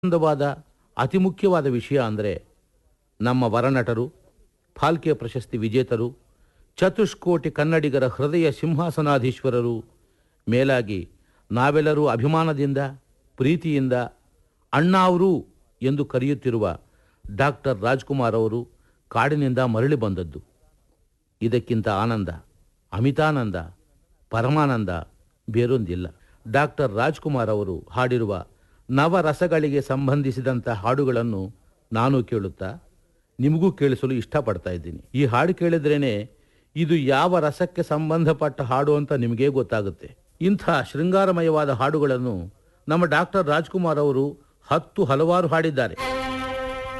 ಆನಂದವಾದ ಅತಿ ಮುಖ್ಯವಾದ ವಿಷಯ ಅಂದರೆ ನಮ್ಮ ವರನಟರು ಫಾಲ್ಕೆ ಪ್ರಶಸ್ತಿ ವಿಜೇತರು ಚತುಷ್ಕೋಟಿ ಕನ್ನಡಿಗರ ಹೃದಯ ಸಿಂಹಾಸನಾಧೀಶ್ವರರು ಮೇಲಾಗಿ ನಾವೆಲ್ಲರೂ ಅಭಿಮಾನದಿಂದ ಪ್ರೀತಿಯಿಂದ ಅಣ್ಣಾವರು ಎಂದು ಕರೆಯುತ್ತಿರುವ ಡಾಕ್ಟರ್ ರಾಜ್ಕುಮಾರ್ ಅವರು ಕಾಡಿನಿಂದ ಮರಳಿ ಬಂದದ್ದು ಇದಕ್ಕಿಂತ ಆನಂದ ಅಮಿತಾನಂದ ಪರಮಾನಂದ ಬೇರೊಂದಿಲ್ಲ ಡಾಕ್ಟರ್ ರಾಜ್ಕುಮಾರ್ ಅವರು ಹಾಡಿರುವ ನವರಸಗಳಿಗೆ ಸಂಬಂಧಿಸಿದಂಥ ಹಾಡುಗಳನ್ನು ನಾನು ಕೇಳುತ್ತಾ ನಿಮಗೂ ಕೇಳಿಸಲು ಇಷ್ಟಪಡ್ತಾ ಇದ್ದೀನಿ ಈ ಹಾಡು ಕೇಳಿದ್ರೇನೆ ಇದು ಯಾವ ರಸಕ್ಕೆ ಸಂಬಂಧಪಟ್ಟ ಹಾಡು ಅಂತ ನಿಮಗೇ ಗೊತ್ತಾಗುತ್ತೆ ಇಂಥ ಶೃಂಗಾರಮಯವಾದ ಹಾಡುಗಳನ್ನು ನಮ್ಮ ಡಾಕ್ಟರ್ ರಾಜ್ಕುಮಾರ್ ಅವರು ಹತ್ತು ಹಲವಾರು ಹಾಡಿದ್ದಾರೆ